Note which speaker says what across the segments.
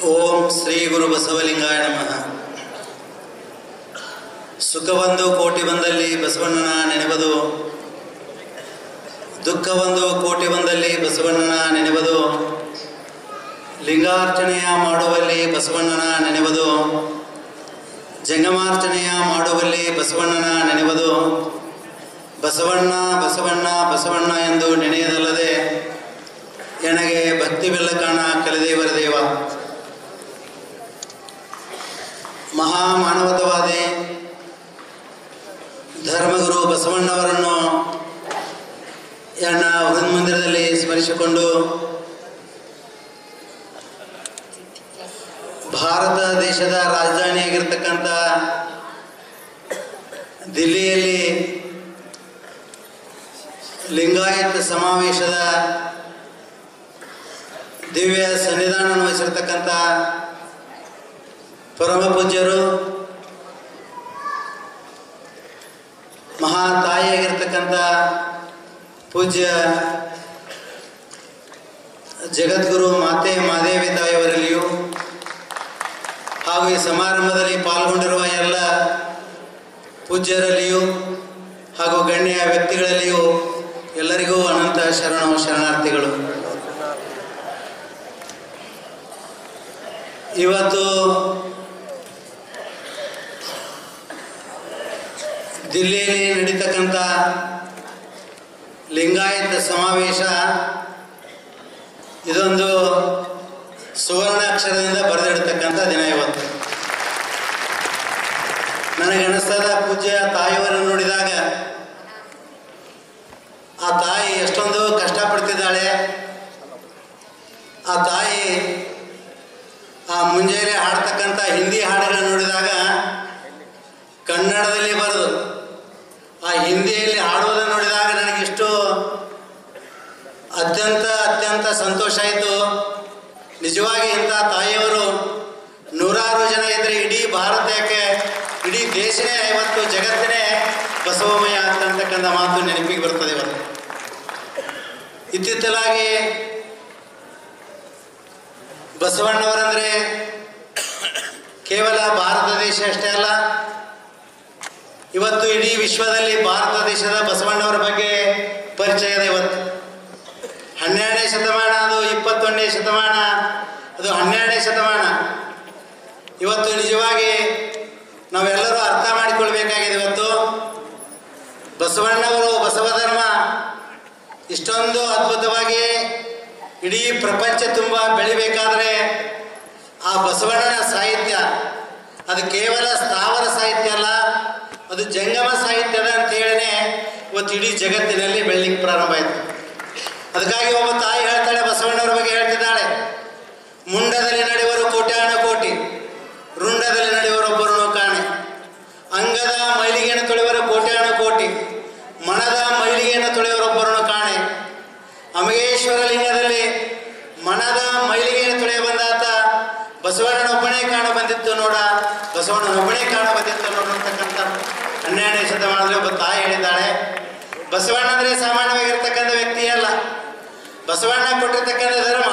Speaker 1: ಓಂ ಶ್ರೀ ಗುರು ಬಸವಲಿಂಗಾಯ ನಮಃ ಸುಖವೊಂದು ಕೋಟಿ ಬಂದಲ್ಲಿ ಬಸವಣ್ಣನ ನೆನೆಬದು ದುಃಖವೊಂದು ಕೋಟಿ ಬಂದಲ್ಲಿ ಬಸವಣ್ಣನ ನೆನೆಬದು ಲಿಂಗಾರ್ಚನೆಯ ಮಾಡುವಲ್ಲಿ ಬಸವಣ್ಣನ ನೆನೆಬದು ಜಂಗಮಾರ್ಚನೆಯ ಮಾಡುವಲ್ಲಿ ಬಸವಣ್ಣನ ನೆನೆಬದು ಬಸವಣ್ಣ ಬಸವಣ್ಣ ಬಸವಣ್ಣ ಎಂದು ನೆನೆಯದಲ್ಲದೆ ಎನಗೆ ಭಕ್ತಿ ಬೆಲ್ಲಕಾಣ ಕಲಿದೇವರ ದೇವ ಮಹಾಮಾನವತವಾದಿ ಧರ್ಮಗುರು ಬಸವಣ್ಣವರನ್ನು ಎನ್ನ ಹೃನ್ಮಂದಿರದಲ್ಲಿ ಸ್ಮರಿಸಿಕೊಂಡು ಭಾರತ ದೇಶದ ರಾಜಧಾನಿಯಾಗಿರ್ತಕ್ಕಂಥ ದಿಲ್ಲಿಯಲ್ಲಿ ಲಿಂಗಾಯತ್ ಸಮಾವೇಶದ ದಿವ್ಯ ಸನ್ನಿಧಾನ ವಹಿಸಿರ್ತಕ್ಕಂಥ ಪರಮ ಪೂಜ್ಯರು ಮಹಾ ತಾಯಿಯಾಗಿರ್ತಕ್ಕಂಥ ಪೂಜ್ಯ ಜಗದ್ಗುರು ಮಾತೆ ಮಾದೇವಿ ತಾಯಿಯವರಲ್ಲಿಯೂ ಹಾಗೂ ಈ ಸಮಾರಂಭದಲ್ಲಿ ಪಾಲ್ಗೊಂಡಿರುವ ಎಲ್ಲ ಪೂಜ್ಯರಲ್ಲಿಯೂ ಹಾಗೂ ಗಣ್ಯ ವ್ಯಕ್ತಿಗಳಲ್ಲಿಯೂ ಎಲ್ಲರಿಗೂ ಅನಂತ ಶರಣ ಶರಣಾರ್ಥಿಗಳು ಇವತ್ತು ದಿಲ್ಲಿಯಲ್ಲಿ ನಡೀತಕ್ಕಂಥ ಲಿಂಗಾಯತ ಸಮಾವೇಶ ಇದೊಂದು ಸುವರ್ಣಾಕ್ಷರದಿಂದ ಬರೆದಿಡ್ತಕ್ಕಂಥ ದಿನ ಇವತ್ತು ನನಗೆ ಅನಿಸ್ತದ ಪೂಜ್ಯ ತಾಯಿಯವರನ್ನು ನೋಡಿದಾಗ ಆ ತಾಯಿ ಎಷ್ಟೊಂದು ಕಷ್ಟಪಡ್ತಿದ್ದಾಳೆ ಆ ತಾಯಿ ಆ ಮುಂಜಾನೆ ಹಾಡ್ತಕ್ಕಂಥ ಹಿಂದಿ ಹಾಡುಗಳನ್ನು ನೋಡಿದಾಗ ಕನ್ನಡದಲ್ಲಿ ಬರೆದು ಆ ಹಿಂದಿಯಲ್ಲಿ ಹಾಡುವುದನ್ನು ನೋಡಿದಾಗ ನನಗಿಷ್ಟು ಅತ್ಯಂತ ಅತ್ಯಂತ ಸಂತೋಷ ಆಯಿತು ನಿಜವಾಗಿ ಇಂಥ ತಾಯಿಯವರು ನೂರಾರು ಜನ ಇದ್ದರೆ ಇಡೀ ಭಾರತಕ್ಕೆ ಇಡೀ ದೇಶನೇ ಇವತ್ತು ಜಗತ್ತಿನೇ ಬಸವಮಯ ಅಂತಕ್ಕಂಥ ಮಾತು ನೆನಪಿಗೆ ಬರ್ತದೆ ಇವತ್ತು ಇತ್ತಿತ್ತಲಾಗಿ ಬಸವಣ್ಣವರಂದರೆ ಕೇವಲ ಭಾರತ ದೇಶ ಅಷ್ಟೇ ಅಲ್ಲ ಇವತ್ತು ಇಡೀ ವಿಶ್ವದಲ್ಲಿ ಭಾರತ ದೇಶದ ಬಸವಣ್ಣವರ ಬಗ್ಗೆ ಪರಿಚಯ ಇದೆ ಇವತ್ತು ಹನ್ನೆರಡನೇ ಶತಮಾನ ಅದು ಇಪ್ಪತ್ತೊಂದನೇ ಶತಮಾನ ಅದು ಹನ್ನೆರಡನೇ ಶತಮಾನ ಇವತ್ತು ನಿಜವಾಗಿ ನಾವೆಲ್ಲರೂ ಅರ್ಥ ಮಾಡಿಕೊಳ್ಬೇಕಾಗಿದೆ ಇವತ್ತು ಬಸವಣ್ಣವರು ಬಸವ ಧರ್ಮ ಇಷ್ಟೊಂದು ಅದ್ಭುತವಾಗಿ ಇಡೀ ಪ್ರಪಂಚ ತುಂಬ ಬೆಳಿಬೇಕಾದ್ರೆ ಆ ಬಸವಣ್ಣನ ಸಾಹಿತ್ಯ ಅದು ಕೇವಲ ಸ್ಥಾವರ ಸಾಹಿತ್ಯ ಅಲ್ಲ ಅದು ಜಂಗಮ ಸಾಹಿತ್ಯದ ಅಂತೇಳಿನೇ ಇವತ್ತು ಇಡೀ ಜಗತ್ತಿನಲ್ಲಿ ಬೆಳಲಿಕ್ಕೆ ಪ್ರಾರಂಭ ಆಯಿತು ಅದಕ್ಕಾಗಿ ಒಬ್ಬ ತಾಯಿ ಹೇಳ್ತಾಳೆ ಬಸವಣ್ಣವ್ರ ಬಗ್ಗೆ ಹೇಳ್ತಿದ್ದಾಳೆ ಮುಂಡದಲ್ಲಿ ನಡೆಯುವರು ಕೋಟ್ಯಾಣ ಕೋಟಿ ರುಂಡದಲ್ಲಿ ನಡೆಯುವರೊಬ್ಬರನ್ನು ಕಾಣೆ ಅಂಗದ ಮೈಲಿಗೆಯನ್ನು ತೊಳೆಯುವರ ಕೋಟ್ಯಾಣ ಕೋಟಿ ಮಣದ ಮೈಲಿಗೆಯನ್ನು ತೊಳೆಯುವರೊಬ್ಬರನ್ನು ಕಾಣೆ ಅಮಗೇಶ್ವರ ಲಿಂಗದಲ್ಲಿ ಮಣದ ಮೈಲಿಗೆಯನ್ನು ತೊಳೆಯ ಬಂದಾತ ಬಸವಣ್ಣನೊಬ್ಬನೇ ಕಾಣ ಬಂದಿತ್ತು ನೋಡ ಬಸವಣ್ಣನೊಬ್ಬನೇ ಕಾಣ ಬಂದಿತ್ತು ನೋಡ ಅಂತಕ್ಕಂಥ ಹನ್ನೆರಡನೇ ಶತಮಾನದಲ್ಲಿ ಒಬ್ಬ ತಾಯಿ ಹೇಳಿದ್ದಾಳೆ ಬಸವಣ್ಣ ಅಂದರೆ ಸಾಮಾನ್ಯವಾಗಿರ್ತಕ್ಕಂಥ ವ್ಯಕ್ತಿ ಅಲ್ಲ ಬಸವಣ್ಣ ಕೊಟ್ಟಿರ್ತಕ್ಕಂಥ ಧರ್ಮ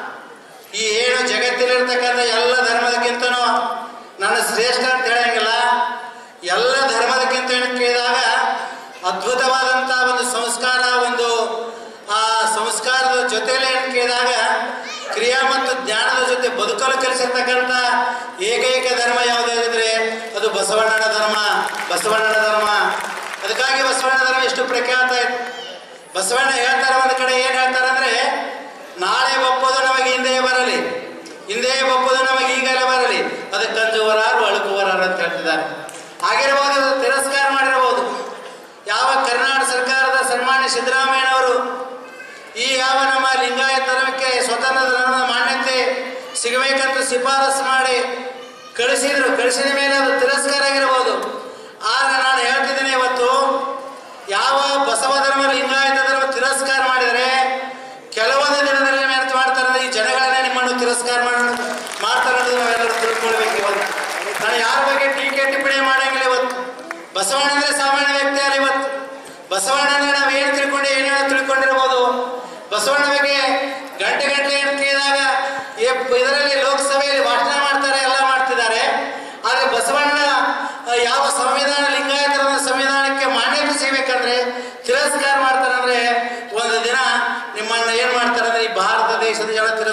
Speaker 1: ಈ ಏನು ಜಗತ್ತಿಲಿರ್ತಕ್ಕಂಥ ಎಲ್ಲ ಧರ್ಮದಕ್ಕಿಂತನೂ ನನ್ನ ಶ್ರೇಷ್ಠ ಅಂತ ಹೇಳಂಗಿಲ್ಲ ಎಲ್ಲ ಧರ್ಮದಕ್ಕಿಂತ ಏನು ಕೇಳಿದಾಗ ಅದ್ಭುತವಾದಂಥ ಒಂದು ಸಂಸ್ಕಾರ ಒಂದು ಆ ಸಂಸ್ಕಾರದ ಜೊತೆಯಲ್ಲಿ ಏನು ಕೇಳಿದಾಗ ಕ್ರಿಯಾ ಮತ್ತು ಜ್ಞಾನದ ಜೊತೆ ಬದುಕಲು ಕಲಿಸಿರ್ತಕ್ಕಂಥ ಏಕೈಕ ಧರ್ಮ ಯಾವುದಾದ್ರೆ ಅದು ಬಸವಣ್ಣನ ಧರ್ಮ ಬಸವಣ್ಣನ ಧರ್ಮ ಅದಕ್ಕಾಗಿ ಬಸವಣ್ಣ ಧರ್ಮ ಎಷ್ಟು ಪ್ರಖ್ಯಾತ ಆಯ್ತು ಬಸವಣ್ಣ ಹೇಳ್ತಾರೆ ಒಂದು ಕಡೆ ಏನು ಹೇಳ್ತಾರೆ ಅಂದರೆ ನಾಳೆ ಬಪ್ಪೋದು ನಮಗೆ ಹಿಂದೆ ಬರಲಿ ಹಿಂದೆ ಬಪ್ಪೋದು ನಮಗೆ ಈಗಲೇ ಬರಲಿ ಅದಕ್ಕೆ ಕಂಜುವರಾರು ಅಳುಕುವರಾರು ಅಂತ ಹೇಳ್ತಿದ್ದಾರೆ ಆಗಿರ್ಬೋದು ಅದು ತಿರಸ್ಕಾರ ಮಾಡಿರಬಹುದು ಯಾವ ಕರ್ನಾಟಕ ಸರ್ಕಾರದ ಸನ್ಮಾನ್ಯ ಸಿದ್ದರಾಮಯ್ಯನವರು ಈ ಯಾವ ನಮ್ಮ ಲಿಂಗಾಯತ ಧರ್ಮಕ್ಕೆ ಸ್ವತಂತ್ರ ಧರ್ಮದ ಮಾನ್ಯತೆ ಸಿಗಬೇಕಂತ ಶಿಫಾರಸು ಮಾಡಿ ಕಳಿಸಿದ್ರು ಕಳಿಸಿದ ಮೇಲೆ ಅದು ತಿರಸ್ಕಾರ ಆಗಿರಬಹುದು ಆಗ ನಾನು ಹೇಳ್ತಿದ್ದೇನೆ ಇವತ್ತು ಯಾವ ಬಸವ ಧರ್ಮ ಲಿಂಗಾಯತ ಧರ್ಮ ತಿರಸ್ಕಾರ ಮಾಡಿದರೆ ಕೆಲವೊಂದು ದಿನದಲ್ಲಿ ಏನು ಮಾಡ್ತಾರೆ ಅಂದ್ರೆ ಈ ಜನಗಳನ್ನೇ ನಿಮ್ಮನ್ನು ತಿರಸ್ಕಾರ ಮಾಡಿ ಮಾಡ್ತಾರೆ ಅನ್ನೋದು ನಾವೆಲ್ಲರೂ ತಿಳ್ಕೊಳ್ಬೇಕು ಇವತ್ತು ನಾನು ಯಾರ ಬಗ್ಗೆ ಟೀಕೆ ಟಿಪ್ಪಣಿ ಮಾಡಂಗಿಲ್ಲ ಇವತ್ತು ಬಸವಣ್ಣ ಅಂದ್ರೆ ಸಾಮಾನ್ಯ ವ್ಯಕ್ತಿ ಅಲ್ಲ ಇವತ್ತು ಬಸವಣ್ಣ ಅಂದ್ರೆ ನಾವು ಏನು ತಿಳ್ಕೊಂಡು ಏನೇನೋ ತಿಳ್ಕೊಂಡಿರ್ಬೋದು ಬಸವಣ್ಣ ಬಗ್ಗೆ ಗಂಟೆ ಗಂಟೆ ಏನು ಕೇಳಿದಾಗ ಇದರಲ್ಲಿ ಲೋಕಸಭೆಯಲ್ಲಿ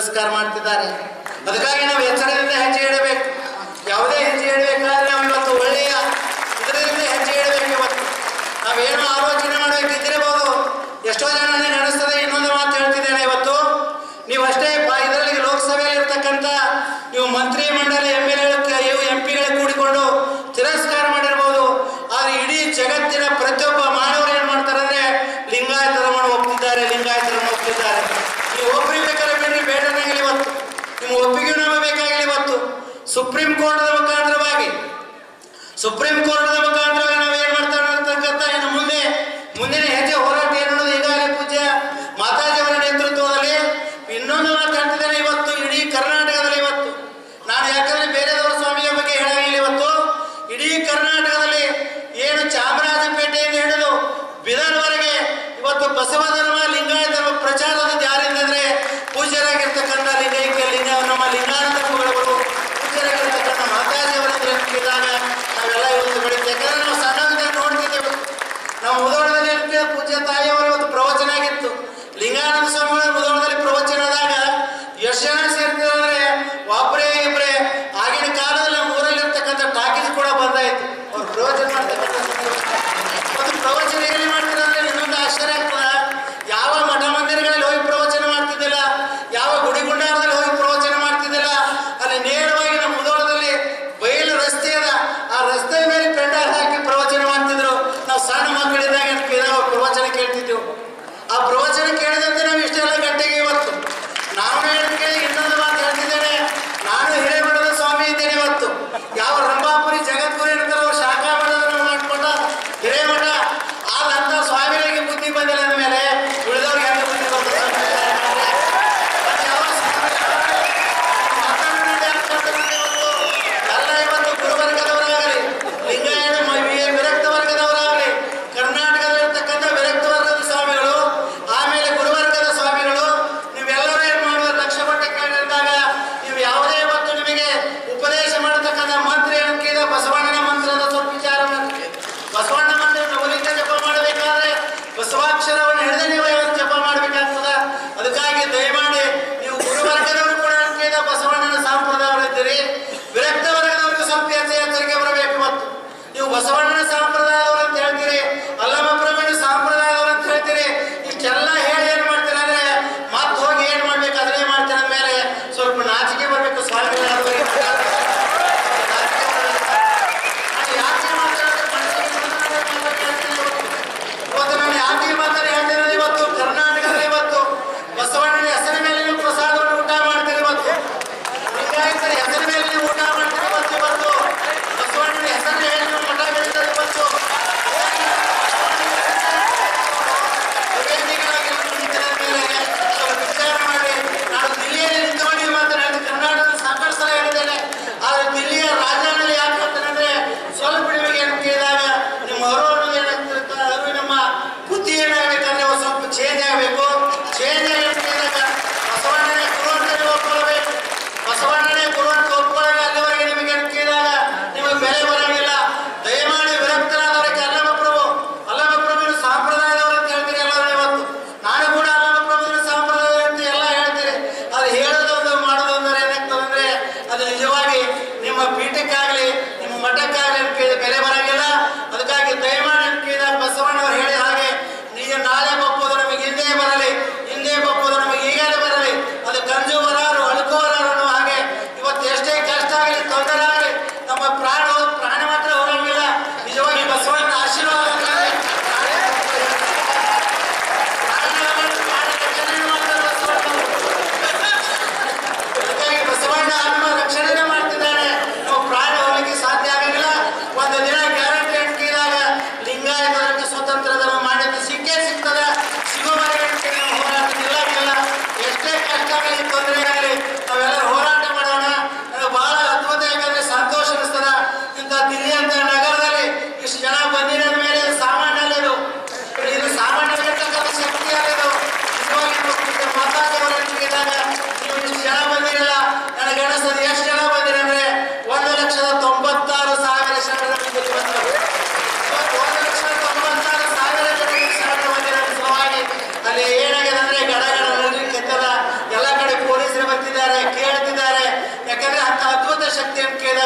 Speaker 1: ತಿರಸ್ಕಾರ ಮಾಡ್ತಿದ್ದಾರೆ ಅದಕ್ಕಾಗಿ ನಾವು ಎಚ್ಚರದಿಂದ ಹೆಜ್ಜೆ ಇಡಬೇಕು ಯಾವುದೇ ಹೆಜ್ಜೆ ಇಡಬೇಕಾದ್ರೆ ನಾವು ಇವತ್ತು ಒಳ್ಳೆಯ ಇದರಿಂದ ಹೆಜ್ಜೆ ಇಡಬೇಕು ಇವತ್ತು ನಾವೇನು ಆಲೋಚನೆ ಮಾಡಬೇಕಿದ್ದಿರಬಹುದು ಎಷ್ಟೋ ಜನ ನನಗೆ ಅನಿಸ್ತದೆ ಇನ್ನೊಂದು ಮಾತು ಹೇಳ್ತಿದ್ದೇನೆ ಇವತ್ತು ನೀವು ಅಷ್ಟೇ ಪ- ಇದರಲ್ಲಿ ಲೋಕಸಭೆಯಲ್ಲಿ ಇರ್ತಕ್ಕಂಥ ನೀವು ಮಂತ್ರಿ ಮಂಡಲ ಎಮ್ ಎಲ್ ಇವು ಎಂ ಪಿಗಳ ಕೂಡಿಕೊಂಡು ತಿರಸ್ಕಾರ ಮಾಡಿರ್ಬೋದು ಆದರೆ ಇಡೀ ಜಗತ್ತಿನ ಪ್ರತಿಯೊಬ್ಬ ಮಾನವರು ಏನು ಮಾಡ್ತಾರೆ ಅಂದ್ರೆ ಲಿಂಗಾಯತ ಧರ್ಮವನ್ನು ಒಪ್ತಿದ್ದಾರೆ ಲಿಂಗಾಯತರನ್ನು ಒಪ್ತಿದ್ದಾರೆ ನೀವು ಒಬ್ಬರಿಗೆ ಬೇಕಾದ್ರೆ ಬೇಡ್ರಿ ಬೇಡನಾಗಲಿ ಇವತ್ತು ನಿಮ್ಮ ಒಪ್ಪಿಗೆ ನಮಗೆ ಬೇಕಾಗಿಲ್ಲ ಇವತ್ತು ಸುಪ್ರೀಂ ಕೋರ್ಟ್ನ ಮುಖಾಂತರವಾಗಿ ಸುಪ್ರೀಂ ಕೋರ್ಟ್ನ ಮುಖಾಂತರವಾಗಿ ನಾವು ಏನ್ ಮಾಡ್ತಾರೆ ಅಂತಕ್ಕಂಥ ಇನ್ನು ಮುಂದೆ ಮುಂದಿನ ಹೆಜ್ಜೆ ಹೋರಾಟ ಏನು ಅನ್ನೋದು ಈಗಾಗಲೇ ಪೂಜ್ಯ ಮಾತಾಜಿಯವರ ನೇತೃತ್ವದಲ್ಲಿ ಇನ್ನೊಂದು ಮಾತು ಹೇಳ್ತಿದ್ದೇನೆ ಇವತ್ತು ಇಡೀ ಕರ್ನಾಟಕದಲ್ಲಿ ಇವತ್ತು ನಾನು ಯಾಕಂದ್ರೆ ಬೇರೆದವರ ಸ್ವಾಮಿಯ ಬಗ್ಗೆ ಹೇಳಾಗಿಲ್ಲ ಇವತ್ತು ಇಡೀ ಕರ್ನಾಟಕದಲ್ಲಿ ಏನು ಚಾಮರಾಜಪೇಟೆಯಿಂದ ಹಿಡಿದು ಬಿದರ್ವರೆಗೆ ಇವತ್ತು ಬಸವ ಧರ್ಮ ಲಿಂಗಾಯತ ಧರ್ಮ ಪ್ರಚಾರದ ಯಾರಿಂದ ಅಂದ್ರೆ ಪೂಜ್ಯರಾಗಿರ್ತಕ್ಕಂಥ ಲಿಂಗೈಕ್ಯ ಲಿಂಗ ನಮ್ಮ ಲಿಂಗಾನಂದ ಗುರುಗಳು ಪೂಜ್ಯರಾಗಿರ್ತಕ್ಕಂಥ ಮಾತಾಜಿಯವರ ಇದ್ದಾಗ ನಾವೆಲ್ಲ ಇವತ್ತು ಬೆಳೀತೀವಿ ಯಾಕಂದ್ರೆ ನಾವು ಸಣ್ಣದಿಂದ ನೋಡ್ತಿದ್ದೇವೆ ನಾವು ಮುದೋಳದಲ್ಲಿ ಇರ್ತೀವಿ ಪೂಜ್ಯ ತಾಯಿಯವರು ಇವತ್ತು ಪ್ರವಚನ ಆಗಿತ್ತು ಲಿಂಗಾನಂದ ಸ್ವಾಮಿಗಳ ಮುದೋಳದಲ್ಲಿ ಪ್ರವಚನದಾಗ ಎಷ್ಟು ಜನ ಸೇರ್ತಿದ್ರು ಅಂದ್ರೆ ಒಬ್ಬರೇ ಇಬ್ಬರೇ ಆಗಿನ ಕಾಲದಲ್ಲಿ ನಮ್ಮ ಊರಲ್ಲಿ ಇರ್ತಕ್ಕಂಥ ಟಾಕೀಸ್ ಕೂಡ ಬಂದಾಯ್ತು ಅವ್ರು ಪ್ರವಚನ ಮಾಡ್ತಕ್ಕಂಥ ಒಂದು ಪ್ರವಚನ ಎಲ್ಲಿ ಮಾಡ್ತೀರ ಅಂದ್ರೆ ನಿಮ್ಮೊಂದು ಆಶ್ಚರ್ಯ ಆಗ್ತದ ಯಾವ ಮಠ ಮಂದಿರಗಳಲ್ಲಿ ಹೋಗಿ ಪ್ರವಚನ ಮಾಡ್ತಿದ್ದಿಲ್ಲ ಯಾವ ಗುಡಿ ಗುಂಡಾರದಲ್ಲಿ ಹೋಗಿ ಪ್ರವಚನ ಮಾಡ್ತಿದ್ದಿಲ್ಲ ಅಲ್ಲಿ ನೇರವಾಗಿ ನಮ್ಮ ಮುದೋಳದಲ್ಲಿ ಬಯಲು ರಸ್ತೆ ಅದ ಆ ರಸ್ತೆ ಮೇಲೆ ಪೆಂಡಾಲ್ ಹಾಕಿ ಪ್ರವಚನ ಮಾಡ್ತಿದ್ರು ನಾವು ಸಣ್ಣ ಮಕ್ಕಳಿದ್ದಾಗ ಅದಕ್ಕೆ ನಾವು ಪ್ರವಚನ ಕೇಳ್ತಿದ್ದೆವು ಆ ಪ್ರವಚನ ಕೇಳಿದಂತೆ ನಾವು ಇಷ್ಟೆಲ್ಲ ಗಟ್ಟಿಗೆ ಇವತ್ತು ನಾವು ಹೇಳಿದ್ರೆ ಇನ್ನೊಂದು ಮಾತು ಹೇಳ್ತಿದ್ದೇನೆ ನಾನು ಹಿರೇಮಠದ ಸ್ವಾಮಿ ಇದ್ದೇನೆ ಇವತ್ತು ಯಾವ ರಂಭಾಪುರಿ ಜಗದ್ಗುರು ಇರ್ತಾರೋ ಅವ್ರು ಶಾಖಾ ಮಠದನ್ನು ಮಾಡ್ಕೊಂಡ ಹಿರೇಮಠ ಆದಂತ ಸ್ವಾಮಿಗಳಿಗೆ ಬುದ್ಧಿ ಬಂದಿಲ್ಲ ಅಂದಮೇಲೆ ಉಳಿದವ್ರಿಗೆ ಹೆಂಗೆ ಬುದ್ಧಿ ಬರ್ತದೆ ಅದು ಯಾವ ಸ್ವಾಮಿ ಮಾತಾಡೋದು ಯಾಕೆ ಮಾತಾಡ್ತಾರೆ ಇವತ್ತು? ಎಲ್ಲ ಇವತ್ತು ಗುರುವರ್ಗದವರಾಗಲಿ ಲಿಂಗಾಯಣ ಮ- ವಿ- ವಿರಕ್ತ ವರ್ಗದವರಾಗಲಿ ಕರ್ನಾಟಕದಲ್ಲಿರ್ತಕ್ಕಂಥ ವಿರಕ್ತ ವರ್ಗದ ಸ್ವಾಮಿಗಳು ಆಮೇಲೆ ಗುರುವರ್ಗದ ಸ್ವಾಮಿಗಳು ನೀವೆಲ್ಲರೂ ಏನು ಮಾಡುವ ಲಕ್ಷ ಕೊಟ್ಟು ಕೇಳಿದಾಗ ನೀವು ಯಾವುದೇ ಇವತ್ತು ನಿಮಗೆ ಉಪದೇಶ ಮಾಡತಕ್ಕಂಥ ಮಂತ್ರ ಏನಕ್ಕಿದೆ ಬಸವಣ್ಣನ ಮಂತ್ರದ ಸ್ವಲ್ಪ ವಿಚಾರ ಮಾಡಿ. ಬಸವಣ್ಣ ಮಂತ್ರ ನವಲಿಂಗ ಜಪ ಮಾಡಬೇಕಾದ್ರೆ ಬಸವಾಕ್ಷರವನ್ನು ಹಿಡಿದು ನೀವು ಇವತ್ತು ಜಪ ಮಾಡಬೇಕಾಗ್ತದ ಅದಕ್ಕಾಗಿ ದಯಮಾಡಿ ನೀವು ಗುರುವರ್ಗದವರು ಕೂಡ ಕೇಳಿದ ಬಸವಣ್ಣನ ಸಂಪ್ರದಾಯಗಳಿದ್ದೀರಿ ವಿರಕ್ತ ವರ್ಗದವರಿಗೂ ಸ್ವಲ್ಪ ಹೆಚ್ಚು ಎಚ್ಚರಿಕೆ ಬರಬೇಕು ಇವತ್ತು ನೀವು ಬಸವಣ್ಣನ ಸಂಪ್ರದಾಯದವರು ಅಂತ ಹೇಳ್ತೀರಿ ಅಲ್ಲಮ ಪ್ರವೀಣ ಸಂಪ್ರದಾಯದವರು ಅಂತ ಹೇಳ್ತೀರಿ ಇಷ್ಟೆಲ್ಲ ಹೇಳಿ ಏನ್ ಮಾಡ್ತೀರ ಅಂದ್ರೆ ಮತ್ತೆ ಹೋಗಿ ಏನ್ ಮಾಡ್ಬೇಕು ಅದನ್ನೇ ಮಾಡ್ತೀರ ಅಂದ್ಮೇಲೆ ಸ್ವಲ್ಪ ನಾಚಿಕೆ ಬರಬೇಕು ಸ್ವಾಮಿಗಳಾದವರಿಗೆ ನಾಚಿಕೆ ಬರ್ಬೇಕು. ಅದು ಯಾಕೆ ಮಾಡ್ತಾರೆ ಅಂದ್ರೆ ಮನಸ್ಸಿಗೆ ಬಂದಂತೆ ಮಾತಾಡ್ತಾರೆ ಇವತ್ತು. ಇವತ್ತು ನಾನು ಯಾಕೆ ಈ ಮಾತನ್ನು ಹೇಳ್ತಿರೋದು ಇವತ್ತು ಕರ್ನಾಟಕದಲ್ಲಿ ಇವತ್ತು ಬಸವಣ್ಣನ ಹೆಸರಿನ ಮೇಲೆ ನೀವು ಪ್ರಸಾದವನ್ನು ಊಟ ಮಾಡ್ತೀರಿ ಇವತ್ತು ಲಿಂಗಾಯತರ ಹೆಸರಿನ ಮೇಲೆ ನೀವು ಊಟ ಮಾಡ್ತೀರಿ ಇವತ್ತು ಇವತ್ತು ಬಸವಣ್ಣನ ಹೆಸರನ್ನ ಹೇಳಿ ನೀವು ಮಠ ಬೆಳೀತಾರೆ ಇವತ್ತು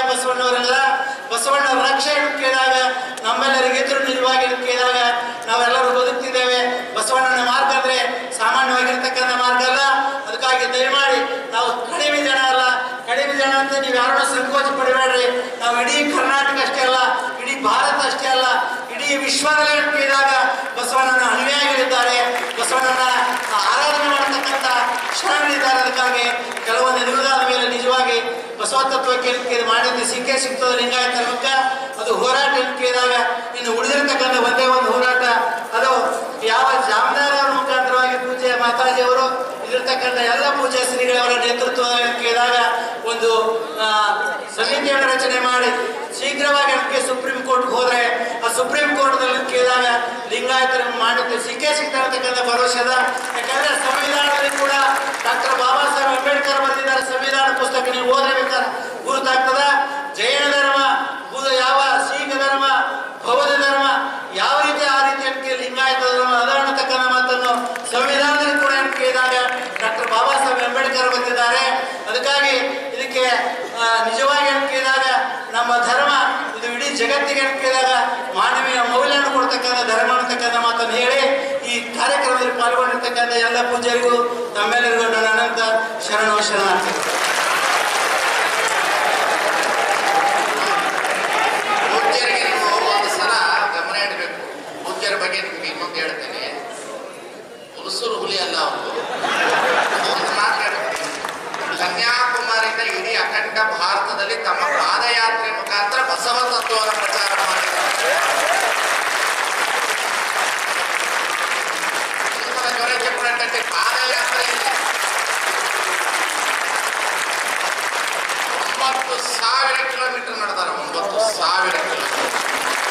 Speaker 1: ಬಸವಣ್ಣವರಲ್ಲ ಬಸವಣ್ಣ ರಕ್ಷೆ ಅಂತ ಕೇಳಿದಾಗ ನಮ್ಮೆಲ್ಲರಿಗಿದ್ರು ನಿಜವಾಗಿ ಅಂತ ಕೇಳಿದಾಗ ನಾವೆಲ್ಲರೂ ಬದುಕ್ತಿದ್ದೇವೆ ಬಸವಣ್ಣನ ಮಾರ್ಗ ಅಂದ್ರೆ ಸಾಮಾನ್ಯವಾಗಿರ್ತಕ್ಕಂಥ ಮಾರ್ಗ ಅಲ್ಲ ಅದಕ್ಕಾಗಿ ದಯಮಾಡಿ ನಾವು ಕಡಿಮೆ ಜನ ಅಲ್ಲ ಕಡಿಮೆ ಜನ ಅಂತ ನೀವು ಯಾರನ್ನೂ ಸಂಕೋಚ ಪಡಬೇಡ್ರಿ ನಾವು ಇಡೀ ಕರ್ನಾಟಕ ಅಷ್ಟೇ ಅಲ್ಲ ಇಡೀ ಭಾರತ ಅಷ್ಟೇ ಅಲ್ಲ ಇಡೀ ವಿಶ್ವದಲ್ಲಿ ಅಂತ ಕೇಳಿದಾಗ ಬಸವಣ್ಣನ ಅನುಯಾಯಿಗಳಿದ್ದಾರೆ ಬಸವಣ್ಣನ ಆರಾಧನೆ ಮಾಡತಕ್ಕಂಥ ಶರಣರಿದ್ದಾರೆ ಅದಕ್ಕಾಗಿ ಕೆಲವೊಂದು ನಿಲುದಾದ ಮೇಲೆ ನಿಜವಾಗಿ ಬಸವ ತತ್ವಕ್ಕೆ ಕೇಳಿ ಮಾಡಿದ್ದು ಸಿಕ್ಕೇ ಸಿಗ್ತದೆ ಲಿಂಗಾಯತ ಧರ್ಮಕ್ಕ ಅದು ಹೋರಾಟ ಅಂತ ಕೇಳಿದಾಗ ಇನ್ನು ಉಳಿದಿರ್ತಕ್ಕಂಥ ಒಂದೇ ಒಂದು ಹೋರಾಟ ಅದು ಯಾವ ಜಾಮದಾರ ಅವರ ಮುಖಾಂತರವಾಗಿ ಪೂಜೆ ಮಾತಾಜಿ ಅವರು ಇಲ್ಲಿರ್ತಕ್ಕಂಥ ಎಲ್ಲ ಪೂಜಾ ಶ್ರೀಗಳವರ ನೇತೃತ್ವ ಕೇಳಿದಾಗ ಒಂದು ಆ, ಸಮಿತಿಯನ್ನು ರಚನೆ ಮಾಡಿ ಶೀಘ್ರವಾಗಿ ಅದಕ್ಕೆ ಸುಪ್ರೀಂ ಕೋರ್ಟ್ ಹೋದ್ರೆ ಆ ಸುಪ್ರೀಂ ಕೋರ್ಟ್ದಲ್ಲಿ ಕೇಳಿದಾಗ ಲಿಂಗಾಯತರ ಮಾಡುತ್ತೆ ಸಿಕ್ಕೇ ಸಿಗ್ತಾ ಇರ್ತಕ್ಕಂಥ ಭರವಸೆ ಅದ ಯಾಕಂದ್ರೆ ಸಂವಿಧಾನದಲ್ಲಿ ಕೂಡ ಡಾಕ್ಟರ್ ಬಾಬಾ ಸಾಹೇಬ್ ಅಂಬೇಡ್ಕರ್ ಬರೆದಿದ್ದಾರೆ ಸಂವಿಧಾನ ಪುಸ್ತಕ ನೀವು ಓದಬೇಕಾದ್ರೆ ಗುರುತಾಗ್ತದ ಜೈನ ಧರ್ಮ ಬುದ್ಧ ಯಾವ ಸಿಖ್ ಧರ್ಮ ಬೌದ್ಧ ಧರ್ಮ ಯಾವ ರೀತಿ ಆ ರೀತಿ ಅದಕ್ಕೆ ಲಿಂಗಾಯತ ಧರ್ಮ ಅದ ಅನ್ನತಕ್ಕಂಥ ಮಾತನ್ನು ಸಂವಿಧಾನದಲ್ಲಿ ಕೂಡ ಏನು ಕೇಳಿದಾಗ ಡಾಕ್ಟರ್ ಬಾಬಾ ಸಾಹೇಬ್ ಅಂಬೇಡ್ಕರ್ ಬಂದಿದ್ದಾರೆ ಅದಕ್ಕಾಗಿ ಇದಕ್ಕೆ ಆ, ನಿಜವಾಗಿ ಏನು ಕೇಳಿದಾಗ ನಮ್ಮ ಧರ್ಮ ಇದು ಇಡೀ ಜಗತ್ತಿಗೆ ಏನು ಕೇಳಿದಾಗ ಮಾನವೀಯ ಮೌಲ್ಯವನ್ನು ಕೊಡ್ತಕ್ಕಂಥ ಧರ್ಮ ಅನ್ನತಕ್ಕಂಥ ಮಾತನ್ನು ಹೇಳಿ ಈ ಕಾರ್ಯಕ್ರಮದಲ್ಲಿ ಪಾಲ್ಗೊಂಡಿರ್ತಕ್ಕಂಥ ಎಲ್ಲ ಪೂಜಾರಿಗೂ ತಮ್ಮೆಲ್ಲರಿಗೂ ನನ್ನ ಅನಂತ ಶರಣು ಶರಣಾರ್ಥಿ
Speaker 2: ಪೂಜ್ಯರಿಗೆ ನೀವು ಒಂದು ಸಲ ಗಮನ ಇಡಬೇಕು ಪೂಜ್ಯರ ಬಗ್ಗೆ ನಿಮ್ಗೆ ಇನ್ನೊಂದು ಹೇಳ್ತೇನೆ ಹುಲಸೂರು ಹುಲಿ ಅಲ್ಲ ಅವರು ಒಂದು ಮಾತು ಹೇಳ್ತೀನಿ ಕನ್ಯಾಕುಮಾರಿಯಿಂದ ಇಡೀ ಅಖಂಡ ಭಾರತದಲ್ಲಿ ತಮ್ಮ ಪಾದಯಾತ್ರೆ ಮುಖಾಂತರ ಬಸವ ತತ್ವವನ್ನು ಪ್ರಚಾರ ಮಾಡಿದ್ದಾರೆ ನಿಮ್ಮನ್ನ ಜ್ವರ ಚಪ್ಪಳಟ್ಟೆ ಪಾದಯಾತ್ರೆಯಲ್ಲಿ ಒಂಬತ್ತು ಸಾವಿರ ಕಿಲೋಮೀಟರ್ ನಡೆದಾರ ಒಂಬತ್ತು ಸಾವಿರ ಕಿಲೋಮೀಟರ್